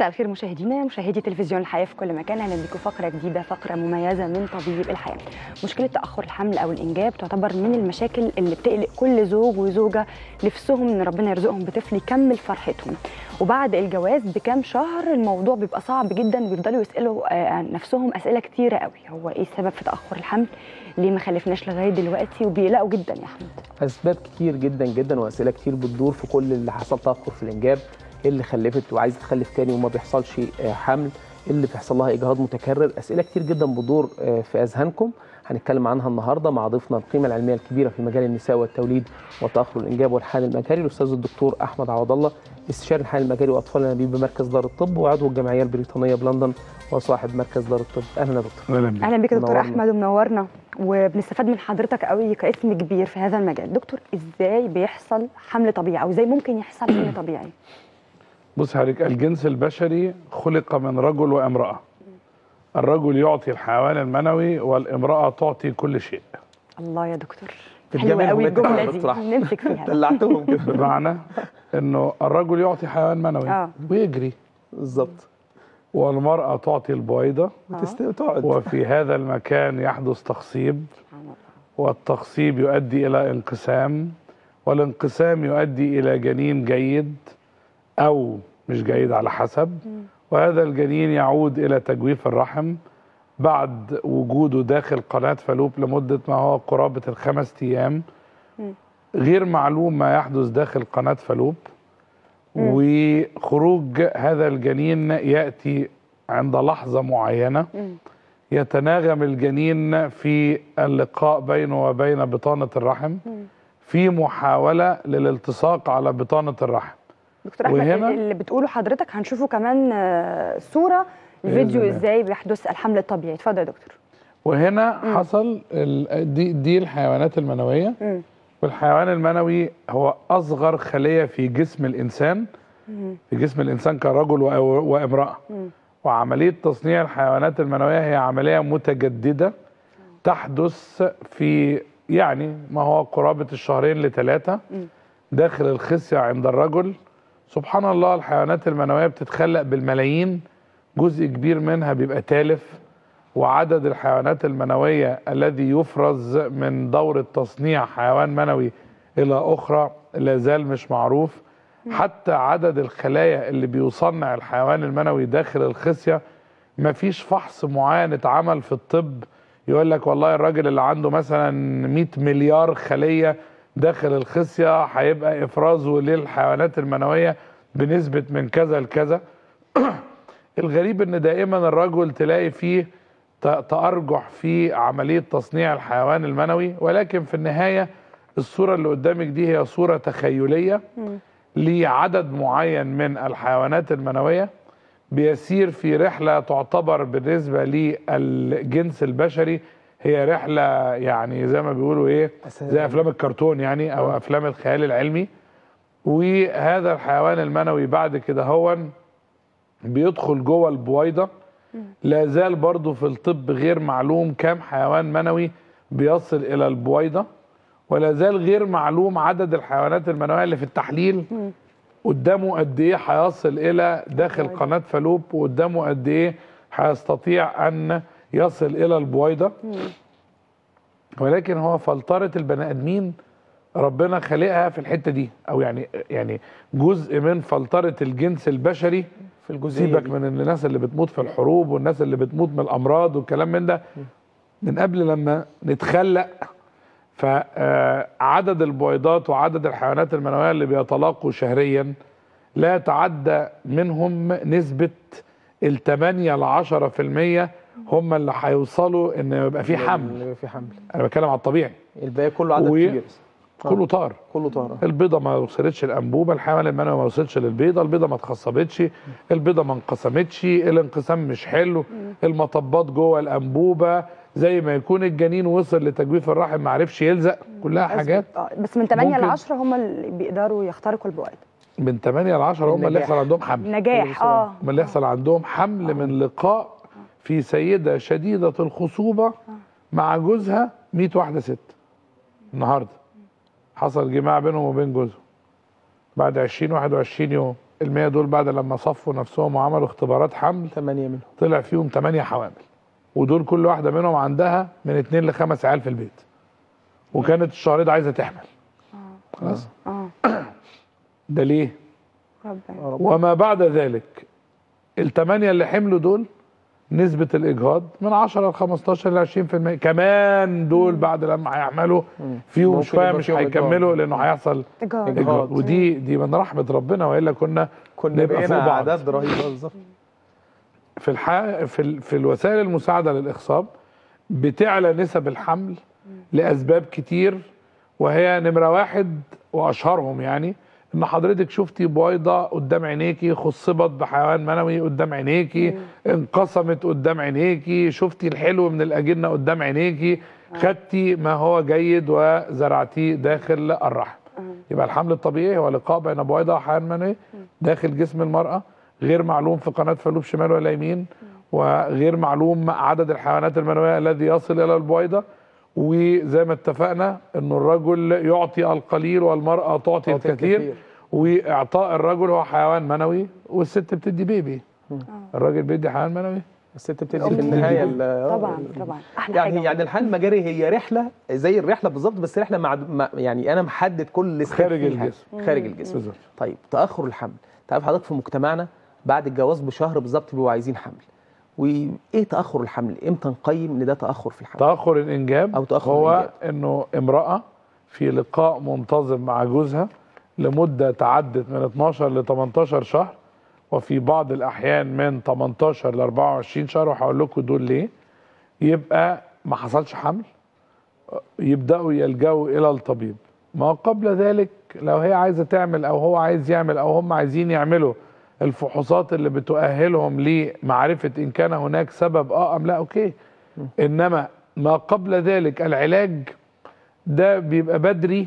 مساء الخير مشاهدينا مشاهدي تلفزيون الحياه في كل مكان اهلا بكم فقره جديده فقره مميزه من طبيب الحياه مشكله تاخر الحمل او الانجاب تعتبر من المشاكل اللي بتقلق كل زوج وزوجه نفسهم ان ربنا يرزقهم بطفل يكمل فرحتهم وبعد الجواز بكام شهر الموضوع بيبقى صعب جدا ويفضلوا يسالوا آه، نفسهم اسئله كتيره قوي هو ايه السبب في تاخر الحمل ليه ما خلفناش لغايه دلوقتي وبيقلقوا جدا يا احمد اسباب كتير جدا جدا واسئله كتير بتدور في كل اللي حصل تاخر في الانجاب إيه اللي خلفت وعايزه تخلف تاني وما بيحصلش آه، حمل إيه اللي بيحصل لها اجهاض متكرر اسئله كتير جدا بتدور آه، في اذهانكم هنتكلم عنها النهارده مع ضيفنا القيمه العلميه الكبيره في مجال النساء والتوليد وتاخر الانجاب والحمل المجاري الاستاذ الدكتور احمد عوض الله استشاري الحمل المجاري واطفال الانابيب بمركز دار الطب وعضو الجمعيه البريطانيه بلندن وصاحب مركز دار الطب اهلا يا دكتور اهلا بيك اهلا بك يا دكتور منورنا. احمد ومنورنا وبنستفاد من حضرتك قوي كاسم كبير في هذا المجال دكتور ازاي بيحصل حمل طبيعي او ازاي ممكن يحصل حمل طبيعي بص حضرتك الجنس البشري خلق من رجل وامراه الرجل يعطي الحيوان المنوي والامراه تعطي كل شيء الله يا دكتور تتجمل حلوه قوي ومتعب الجمله يا دي دكتور أحمد. نمسك فيها دلعتهم كده بمعنى انه الرجل يعطي حيوان منوي آه. ويجري بالظبط والمراه تعطي البويضه وتست- وتقعد وفي هذا المكان يحدث تخصيب والتخصيب يؤدي الى انقسام والانقسام يؤدي الى جنين جيد او مش جيد على حسب وهذا الجنين يعود الى تجويف الرحم بعد وجوده داخل قناه فالوب لمده ما هو قرابه الخمس ايام غير معلوم ما يحدث داخل قناه فالوب وخروج هذا الجنين ياتي عند لحظه معينه يتناغم الجنين في اللقاء بينه وبين بطانه الرحم في محاوله للالتصاق على بطانه الرحم دكتور احمد وهنا- اللي بتقوله حضرتك هنشوفه كمان آه، صوره فيديو الله. ازاي بيحدث الحمل الطبيعي اتفضل يا دكتور وهنا حصل ال- دي, دي الحيوانات المنويه مم. والحيوان المنوي هو اصغر خليه في جسم الانسان في جسم الانسان كرجل و- وامراه وعمليه تصنيع الحيوانات المنويه هي عمليه متجدده تحدث في يعني ما هو قرابه الشهرين لثلاثه داخل الخصيه عند الرجل سبحان الله الحيوانات المنويه بتتخلق بالملايين جزء كبير منها بيبقى تالف وعدد الحيوانات المنويه الذي يفرز من دوره تصنيع حيوان منوي الى اخرى لا زال مش معروف حتى عدد الخلايا اللي بيصنع الحيوان المنوي داخل الخصيه مفيش فحص معين اتعمل في الطب يقول لك والله الراجل اللي عنده مثلا 100 مليار خليه داخل الخصيه هيبقى افرازه للحيوانات المنويه بنسبه من كذا لكذا الغريب ان دائما الرجل تلاقي فيه ت- تأرجح في عملية تصنيع الحيوان المنوي ولكن في النهاية الصورة اللي قدامك دي هي صورة تخيلية لعدد معين من الحيوانات المنوية بيسير في رحلة تعتبر بالنسبة للجنس البشري هي رحلة يعني زي ما بيقولوا ايه زي افلام الكرتون يعني او افلام الخيال العلمي وهذا الحيوان المنوي بعد كده هو بيدخل جوه البويضه لا زال برضه في الطب غير معلوم كم حيوان منوي بيصل الى البويضه ولا زال غير معلوم عدد الحيوانات المنويه اللي في التحليل قدامه قد ايه هيصل الى داخل قناه فالوب وقدامه قد ايه هيستطيع ان يصل الى البويضه ولكن هو فلتره البني ادمين ربنا خلقها في الحته دي او يعني يعني جزء من فلتره الجنس البشري في الجزئيه سيبك دي. من الناس اللي بتموت في الحروب والناس اللي بتموت من الامراض والكلام من ده من قبل لما نتخلق فعدد البويضات وعدد الحيوانات المنويه اللي بيتلاقوا شهريا لا يتعدى منهم نسبه ال 8 ل 10% هم اللي هيوصلوا ان يبقى في حمل اللي في حمل انا بتكلم على الطبيعي الباقي كله عدد و- كبير كله طار كله طار البيضه ما وصلتش الانبوبه الحيوان المنوي ما وصلش للبيضه البيضه ما اتخصبتش البيضه ما انقسمتش الانقسام مش حلو المطبات جوه الانبوبه زي ما يكون الجنين وصل لتجويف الرحم ما عرفش يلزق كلها حاجات آه، بس من 8 ل ممكن. 10 هم اللي بيقدروا يخترقوا البويضه من 8 ل 10 هم اللي النجاح. يحصل عندهم حمل نجاح اه هم اللي يحصل عندهم حمل من لقاء في سيده شديده الخصوبه مع جوزها 100 واحده ست النهارده حصل جماع بينهم وبين جوزهم بعد 20 21 يوم ال100 دول بعد لما صفوا نفسهم وعملوا اختبارات حمل ثمانية منهم طلع فيهم 8 حوامل ودول كل واحده منهم عندها من 2 ل 5 عيال في البيت وكانت الشهر ده عايزه تحمل خلاص اه ده ليه ربنا وما بعد ذلك الثمانيه اللي حملوا دول نسبة الإجهاض من 10 ل 15 ل 20% كمان دول بعد لما هيعملوا فيهم ممكن شوية يبقى مش فيهم هيكملوا إجهاض. لأنه هيحصل إجهاض. إجهاض. إجهاض ودي دي من رحمة ربنا وإلا كنا كنا نبقى فوق بقينا بعض. اعداد رهيبه بالظبط في الح... في ال... في الوسائل المساعده للاخصاب بتعلى نسب الحمل لاسباب كتير وهي نمره واحد واشهرهم يعني ان حضرتك شفتي بويضه قدام عينيكي خصبت بحيوان منوي قدام عينيكي انقسمت قدام عينيكي شفتي الحلو من الاجنه قدام عينيكي خدتي ما هو جيد وزرعتيه داخل الرحم يبقى الحمل الطبيعي هو لقاء بين بويضه وحيوان منوي داخل جسم المراه غير معلوم في قناه فالوب شمال ولا يمين وغير معلوم عدد الحيوانات المنويه الذي يصل الى البويضه وزي ما اتفقنا ان الرجل يعطي القليل والمراه تعطي تعطي الكثير الكثير. واعطاء الرجل هو حيوان منوي والست بتدي بيبي الراجل بيدي حيوان منوي الست بتدي الأم في النهايه بتدي. ال- طبعا طبعا احلى حاجه يعني يعني الحياه المجاري هي رحله زي الرحله بالظبط بس رحله مع مع- يعني انا محدد كل step خارج فيها. الجسم. خارج الجسم بالظبط. طيب تاخر الحمل تعرف حضرتك في مجتمعنا بعد الجواز بشهر بالظبط بيبقوا عايزين حمل وايه تاخر الحمل امتى نقيم ان ده تاخر في الحمل تاخر الانجاب أو تأخر هو الإنجاب. انه امراه في لقاء منتظم مع جوزها لمده تعدت من 12 ل 18 شهر وفي بعض الاحيان من 18 ل 24 شهر وهقول لكم دول ليه يبقى ما حصلش حمل يبداوا يلجأوا الى الطبيب ما قبل ذلك لو هي عايزه تعمل او هو عايز يعمل او هم عايزين يعملوا الفحوصات اللي بتؤهلهم لمعرفه ان كان هناك سبب اه ام لا اوكي انما ما قبل ذلك العلاج ده بيبقى بدري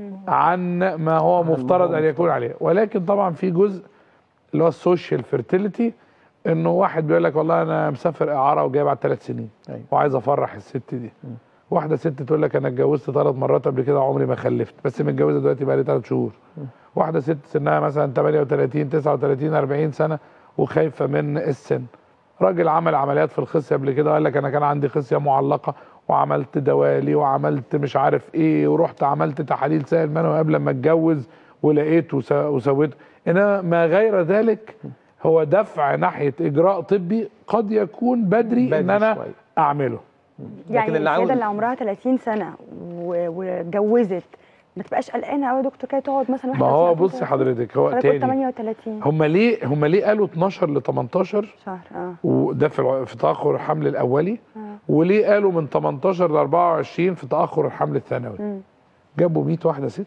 عن ما هو عن ما مفترض هو ان يكون عليه ولكن طبعا في جزء اللي هو السوشيال فيرتيليتي انه واحد بيقول لك والله انا مسافر اعاره وجاي بعد ثلاث سنين أيوة. وعايز افرح الست دي واحده ست تقول لك انا اتجوزت ثلاث مرات قبل كده عمري ما خلفت بس متجوزه دلوقتي بقى لي ثلاث شهور واحده ست سنها مثلا 38 39 40 سنه وخايفه من السن راجل عمل عمليات في الخصيه قبل كده قال لك انا كان عندي خصيه معلقه وعملت دوالي وعملت مش عارف ايه ورحت عملت تحاليل سائل منوي قبل ما اتجوز ولقيت وس- وسويت انما ما غير ذلك هو دفع ناحيه اجراء طبي قد يكون بدري, بدري ان انا شوية. اعمله يعني لكن اللي عاوز- السيده اللي عمرها 30 سنه و- واتجوزت ما تبقاش قلقانه قوي يا دكتور كده تقعد مثلا ما 31 هو أو بصي 32. حضرتك هو حضرتك قلت تاني 38 هم ليه هم ليه قالوا 12 ل 18 شهر اه وده في الع- في تاخر الحمل الاولي آه. وليه قالوا من 18 ل 24 في تاخر الحمل الثانوي مم. جابوا 100 واحده ست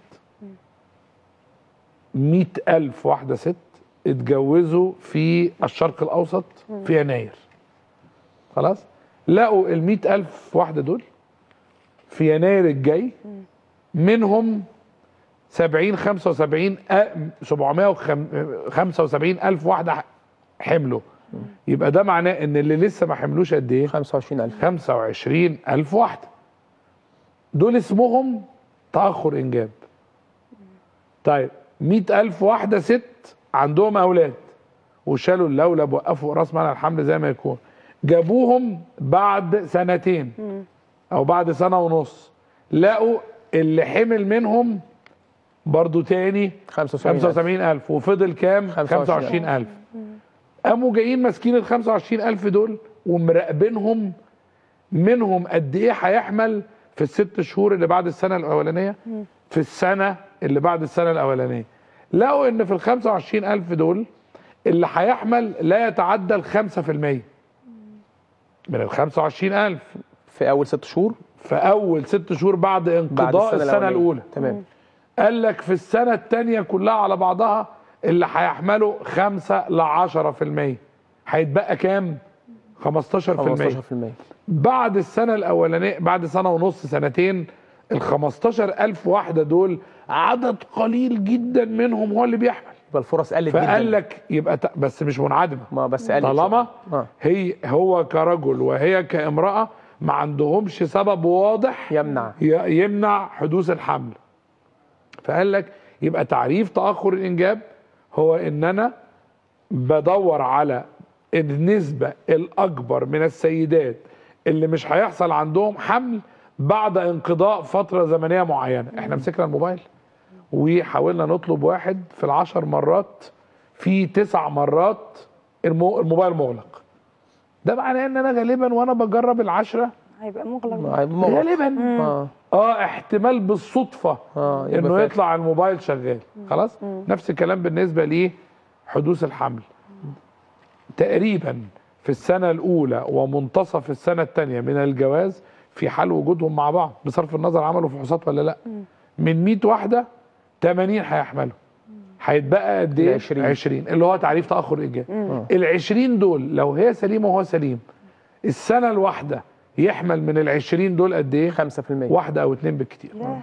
100 ألف واحدة ست اتجوزوا في الشرق الأوسط في يناير خلاص لقوا ال 100 ألف واحدة دول في يناير الجاي منهم 70 75 أ- 775 ألف واحدة حملوا يبقى ده معناه ان اللي لسه ما حملوش قد ايه 25000 25 ألف واحدة دول اسمهم تأخر إنجاب طيب 100 ألف واحدة ست عندهم أولاد وشالوا اللولب وقفوا راس معنى الحمل زي ما يكون جابوهم بعد سنتين أو بعد سنة ونص لقوا اللي حمل منهم برضو تاني 75 75 ألف وفضل كام 25 25 ألف قاموا جايين ماسكين ال 25 ألف دول ومراقبينهم منهم قد ايه هيحمل في الست شهور اللي بعد السنه الاولانيه في السنه اللي بعد السنه الاولانيه لقوا ان في ال 25 الف دول اللي هيحمل لا يتعدى ال 5% من ال 25 الف في اول ست شهور في اول ست شهور بعد بعد انقضاء السنه, الأولانية. الاولى تمام قال لك في السنه الثانيه كلها على بعضها اللي هيحملوا 5 ل 10% هيتبقى كام 15% 15% بعد السنة الأولانية بعد سنة ونص سنتين ال 15000 واحدة دول عدد قليل جدا منهم هو اللي بيحمل يبقى الفرص قلت جدا فقال لك يبقى ت- بس مش منعدمة ما بس قلت طالما شوية. آه. هي هو كرجل وهي كامرأة ما عندهمش سبب واضح يمنع ي- يمنع حدوث الحمل فقال لك يبقى تعريف تأخر الإنجاب هو ان انا بدور على النسبه الاكبر من السيدات اللي مش هيحصل عندهم حمل بعد انقضاء فتره زمنيه معينه احنا مسكنا الموبايل وحاولنا نطلب واحد في العشر مرات في تسع مرات المو- الموبايل مغلق ده معناه ان انا غالبا وانا بجرب العشره هيبقى مغلق مغلق. غالبا اه اه احتمال بالصدفه اه يبقى انه فاتح. يطلع الموبايل شغال خلاص نفس الكلام بالنسبه لحدوث الحمل تقريبا في السنه الاولى ومنتصف السنه الثانيه من الجواز في حال وجودهم مع بعض بصرف النظر عملوا فحوصات ولا لا من 100 واحده 80 هيحملوا هيتبقى قد ايه 20. 20 اللي هو تعريف تاخر الانجاب ال 20 دول لو هي سليمه وهو سليم السنه الواحده يحمل من ال 20 دول قد ايه 5% واحده او اتنين بالكتير لا.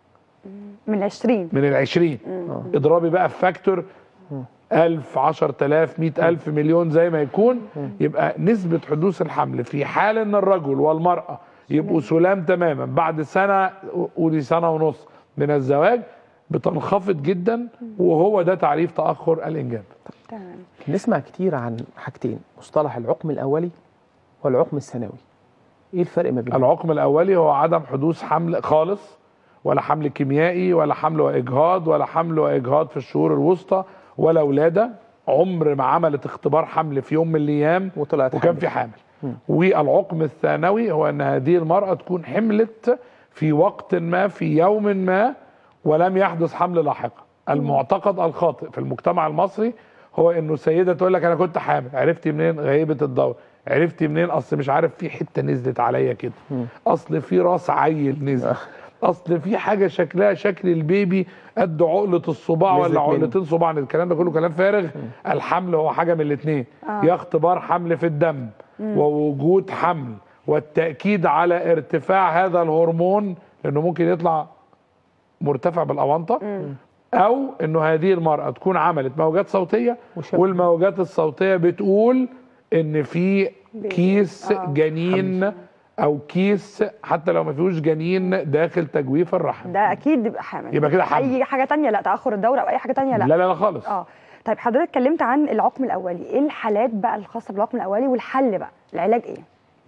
من 20 من ال 20 اضربي بقى في فاكتور 1000 10000 100000 مليون زي ما يكون يبقى نسبة حدوث الحمل في حال ان الرجل والمرأة يبقوا سلام تماما بعد سنة قولي سنة ونص من الزواج بتنخفض جدا وهو ده تعريف تأخر الإنجاب تمام نسمع كتير عن حاجتين مصطلح العقم الاولي والعقم الثانوي ايه الفرق ما بينهم العقم الأولي هو عدم حدوث حمل خالص ولا حمل كيميائي ولا حمل وإجهاض ولا حمل وإجهاض في الشهور الوسطى ولا ولادة عمر ما عملت اختبار حمل في يوم من الأيام وطلعت وكان حامل. في حامل والعقم الثانوي هو ان هذه المراه تكون حملت في وقت ما في يوم ما ولم يحدث حمل لاحقا المعتقد الخاطئ في المجتمع المصري هو انه سيده تقول لك انا كنت حامل عرفتي منين غيبه الدوره عرفتي منين اصل مش عارف في حته نزلت عليا كده اصل في راس عيل نزل اصل في حاجه شكلها شكل البيبي قد عقله الصباع نزلت ولا منه. عقلتين صباع الكلام ده كله كلام فارغ الحمل هو حاجه من الاثنين يا اختبار حمل في الدم ووجود حمل والتاكيد على ارتفاع هذا الهرمون لانه ممكن يطلع مرتفع بالاونطه او انه هذه المراه تكون عملت موجات صوتيه وشافت. والموجات الصوتيه بتقول ان في كيس آه. جنين او كيس حتى لو ما فيهوش جنين داخل تجويف الرحم ده اكيد يبقى حامل يبقى كده حامل. اي حاجه تانية لا تاخر الدوره او اي حاجه تانية لا لا لا, لا خالص اه طيب حضرتك اتكلمت عن العقم الاولي ايه الحالات بقى الخاصه بالعقم الاولي والحل بقى العلاج ايه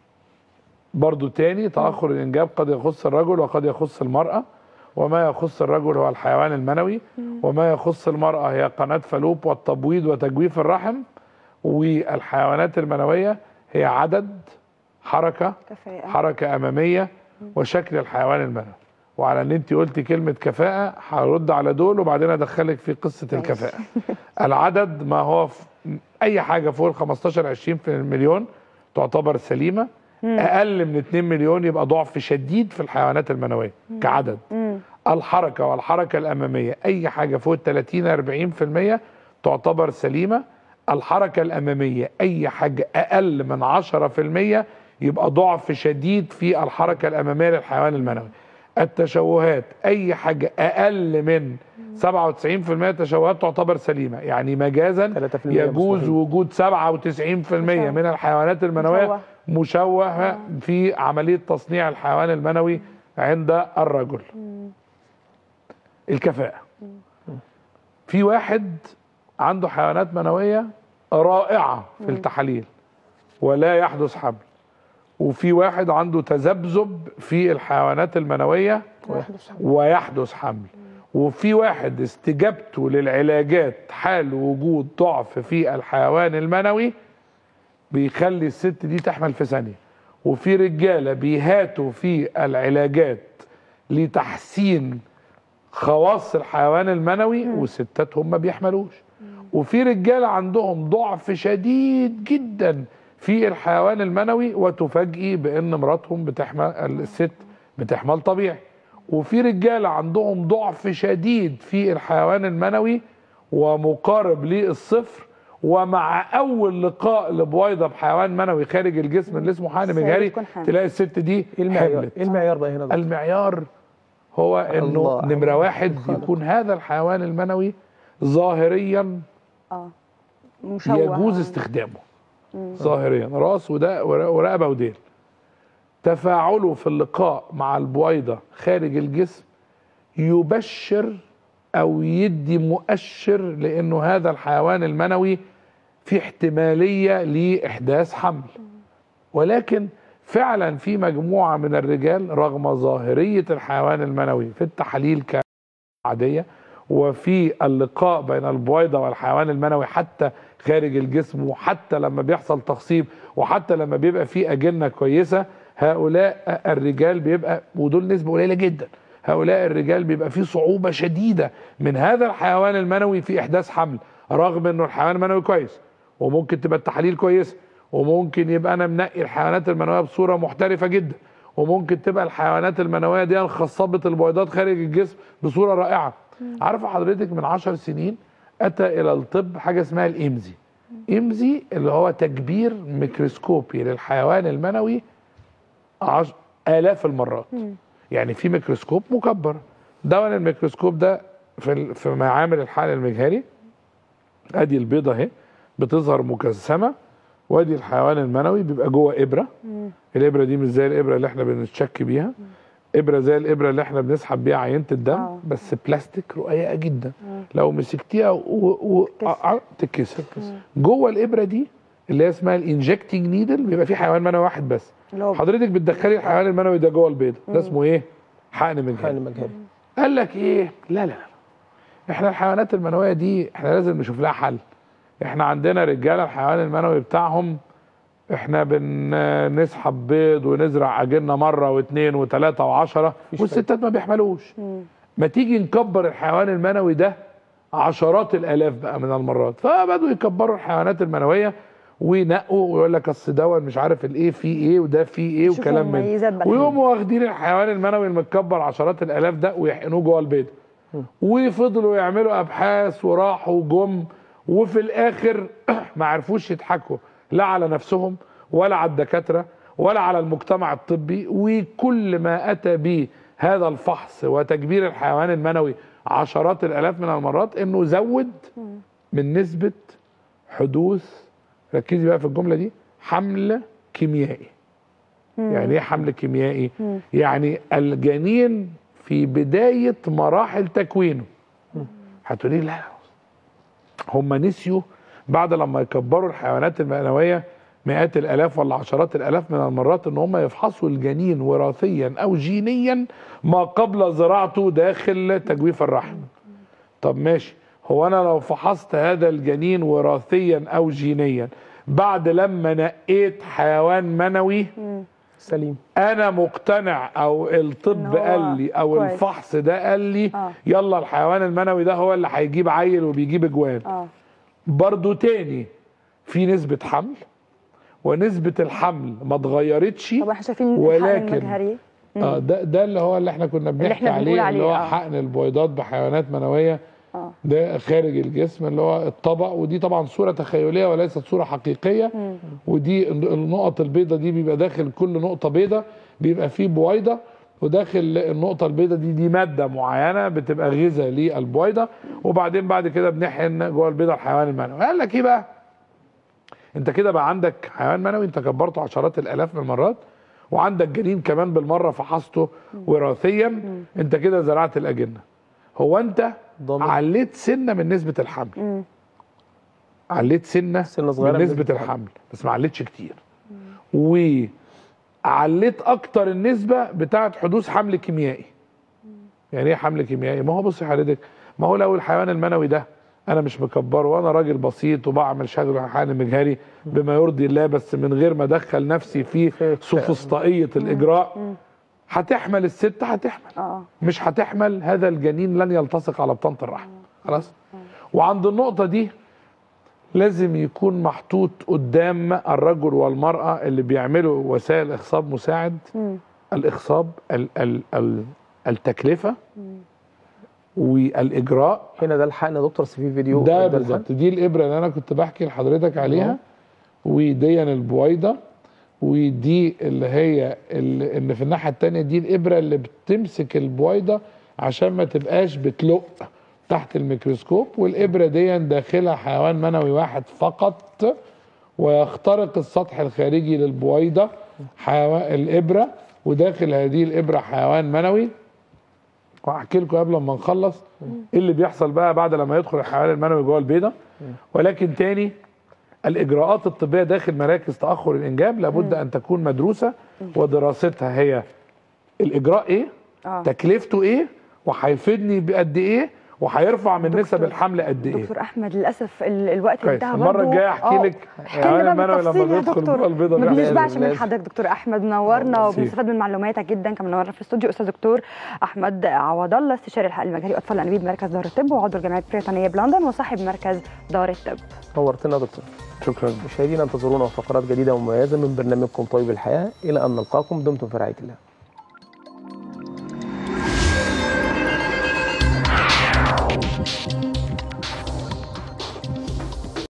برضو تاني تأخر الإنجاب قد يخص الرجل وقد يخص المرأة وما يخص الرجل هو الحيوان المنوي وما يخص المرأة هي قناة فالوب والتبويض وتجويف الرحم والحيوانات المنوية هي عدد حركة كفاءه حركة أمامية وشكل الحيوان المنوي وعلى ان انت قلتي كلمة كفاءة هرد على دول وبعدين ادخلك في قصة ماشي. الكفاءة العدد ما هو في اي حاجة فوق ال 15 20 في المليون تعتبر سليمة اقل من 2 مليون يبقى ضعف شديد في الحيوانات المنوية كعدد مم. الحركة والحركة الأمامية أي حاجة فوق ال 30 40% تعتبر سليمة الحركة الأمامية أي حاجة أقل من 10% يبقى ضعف شديد في الحركة الأمامية للحيوان المنوي التشوهات أي حاجة أقل من 97% تشوهات تعتبر سليمة يعني مجازا 3% يجوز مستحيل. وجود 97% من الحيوانات المنوية مشوه. مشوهة في عملية تصنيع الحيوان المنوي عند الرجل الكفاءة في واحد عنده حيوانات منوية رائعة في التحاليل ولا يحدث حمل وفي واحد عنده تذبذب في الحيوانات المنوية ويحدث حمل وفي واحد استجابته للعلاجات حال وجود ضعف في الحيوان المنوي بيخلي الست دي تحمل في ثانية وفي رجالة بيهاتوا في العلاجات لتحسين خواص الحيوان المنوي والستات هم ما بيحملوش وفي رجاله عندهم ضعف شديد جدا في الحيوان المنوي وتفاجئي بان مراتهم بتحمل الست بتحمل طبيعي وفي رجاله عندهم ضعف شديد في الحيوان المنوي ومقارب للصفر ومع اول لقاء لبويضه بحيوان منوي خارج الجسم اللي اسمه حقن الست مجهري تكون حامل. تلاقي الست دي ايه المعيار حملت ايه المعيار بقى هنا ده المعيار هو انه الله. نمره واحد الخالق. يكون هذا الحيوان المنوي ظاهريا اه مشوه يجوز آه. استخدامه ظاهريا راس وده ورقبه وديل تفاعله في اللقاء مع البويضه خارج الجسم يبشر او يدي مؤشر لانه هذا الحيوان المنوي في احتماليه لاحداث حمل ولكن فعلا في مجموعه من الرجال رغم ظاهريه الحيوان المنوي في التحاليل كعاديه وفي اللقاء بين البويضه والحيوان المنوي حتى خارج الجسم وحتى لما بيحصل تخصيب وحتى لما بيبقى في اجنه كويسه هؤلاء الرجال بيبقى ودول نسبه قليله جدا هؤلاء الرجال بيبقى في صعوبه شديده من هذا الحيوان المنوي في احداث حمل رغم انه الحيوان المنوي كويس وممكن تبقى التحاليل كويسه وممكن يبقى انا منقي الحيوانات المنويه بصوره محترفه جدا وممكن تبقى الحيوانات المنويه دي خصبت البويضات خارج الجسم بصوره رائعه عارفه حضرتك من عشر سنين اتى الى الطب حاجه اسمها الامزي امزي اللي هو تكبير ميكروسكوبي للحيوان المنوي عش... آلاف المرات يعني في ميكروسكوب مكبر دون الميكروسكوب ده في ال- في معامل الحقن المجهري ادي البيضه اهي بتظهر مجسمه وادي الحيوان المنوي بيبقى جوه ابره الابره دي مش زي الابره اللي احنا بنتشك بيها ابره زي الابره اللي احنا بنسحب بيها عينه الدم آه. بس بلاستيك رقيقه جدا لو مسكتيها و... و... تتكسر. ع- تتكسر جوه الابره دي اللي هي اسمها الانجكتنج نيدل بيبقى في حيوان منوي واحد بس اللي هو حضرتك بتدخلي الحيوان المنوي ده جوه البيضه ده اسمه ايه حقن حقن مجهري مجهري قال لك ايه لا لا لا احنا الحيوانات المنويه دي احنا لازم نشوف لها حل احنا عندنا رجاله الحيوان المنوي بتاعهم احنا بنسحب بيض ونزرع اجنه مره واثنين وثلاثه وعشره مفيش والستات ما بيحملوش ما تيجي نكبر الحيوان المنوي ده عشرات الالاف بقى من المرات فبدوا يكبروا الحيوانات المنويه وينقوا ويقول لك اصل دوت مش عارف الايه فيه ايه وده فيه ايه يشوفوا وكلام من مميزات بقى. ويقوموا واخدين الحيوان المنوي المتكبر عشرات الالاف ده ويحقنوه جوه البيض وفضلوا يعملوا ابحاث وراحوا وجم وفي الاخر ما عرفوش يضحكوا لا على نفسهم ولا على الدكاتره ولا على المجتمع الطبي وكل ما اتى به هذا الفحص وتكبير الحيوان المنوي عشرات الالاف من المرات انه زود من نسبه حدوث ركزي بقى في الجمله دي حمل كيميائي يعني ايه حمل كيميائي يعني الجنين في بدايه مراحل تكوينه هتقولي لا هم نسيوا بعد لما يكبروا الحيوانات المنويه مئات الالاف ولا عشرات الالاف من المرات ان هم يفحصوا الجنين وراثيا او جينيا ما قبل زراعته داخل تجويف الرحم طب ماشي هو انا لو فحصت هذا الجنين وراثيا او جينيا بعد لما نقيت حيوان منوي سليم انا مقتنع او إن الطب هو قال لي او كويس. الفحص ده قال لي آه. يلا الحيوان المنوي ده هو اللي هيجيب عيل وبيجيب اجوان اه برضو تاني في نسبة حمل ونسبة الحمل ما اتغيرتش طب احنا شايفين الحقن ولكن المجهري اه ده ده اللي هو اللي احنا كنا بنحكي إحنا بنقول عليه, عليه، اللي هو آه. حقن البويضات بحيوانات منويه اه ده خارج الجسم اللي هو الطبق ودي طبعا صوره تخيليه وليست صوره حقيقيه ودي النقط البيضاء دي بيبقى داخل كل نقطه بيضاء بيبقى فيه بويضه وداخل النقطه البيضاء دي دي ماده معينه بتبقى غذاء للبويضه وبعدين بعد كده بنحقن جوه البيضه الحيوان المنوي قال لك ايه بقى انت كده بقى عندك حيوان منوي انت كبرته عشرات الالاف من المرات وعندك جنين كمان بالمره فحصته وراثيا انت كده زرعت الاجنه هو انت ضامن. عليت سنه من نسبه الحمل عليت سنه, سنة صغيرة من من نسبه نسبة الحمل بس ما عليتش كتير وعليت اكتر النسبه بتاعه حدوث حمل كيميائي يعني ايه حمل كيميائي ما هو بص يا حضرتك ما هو لو الحيوان المنوي ده انا مش مكبره وانا راجل بسيط وبعمل شغل حقن مجهري بما يرضي الله بس من غير ما ادخل نفسي في في- سوفسطائيه الاجراء هتحمل الست هتحمل اه مش هتحمل هذا الجنين لن يلتصق على بطانه الرحم خلاص وعند النقطه دي لازم يكون محطوط قدام الرجل والمراه اللي بيعملوا وسائل اخصاب مساعد الاخصاب ال ال ال التكلفه والاجراء هنا ده الحقن يا دكتور بس في فيديو ده الحقن. بالظبط دي الابره اللي انا كنت بحكي لحضرتك عليها ودي البويضه ودي اللي هي اللي اللي في الناحيه التانية دي الابره اللي بتمسك البويضه عشان ما تبقاش بتلق تحت الميكروسكوب والابره دي داخلها حيوان منوي واحد فقط ويخترق السطح الخارجي للبويضه حيوان الابره وداخل هذه الابره حيوان منوي وهحكي لكم قبل ما نخلص ايه اللي بيحصل بقى بعد لما يدخل الحيوان المنوي جوه البيضه ولكن تاني الاجراءات الطبيه داخل مراكز تاخر الانجاب لابد ان تكون مدروسه ودراستها هي الاجراء ايه اه تكلفته ايه وهيفيدني بقد ايه وهيرفع من نسب الحمل قد ايه دكتور احمد للاسف ال- الوقت كويس انتهى المره برضو. الجايه احكي آه. لك احكي لنا المنوي بقى لما بالتفصيل يا بيدخل دكتور جوه البيضه ما بيعمل إيه. بنشبعش من لازم. حضرتك دكتور احمد منورنا ميرسي. وبنستفاد من معلوماتك جدا كمان منورنا في الاستوديو استاذ دكتور احمد عوض الله استشاري الحقل المجهري واطفال الانابيب مركز دار الطب وعضو الجمعيه البريطانيه بلندن وصاحب مركز دار الطب نورتنا يا دكتور شكرا مشاهدينا انتظرونا في فقرات جديده ومميزه من برنامجكم طيب الحياه الى ان نلقاكم دمتم في رعايه الله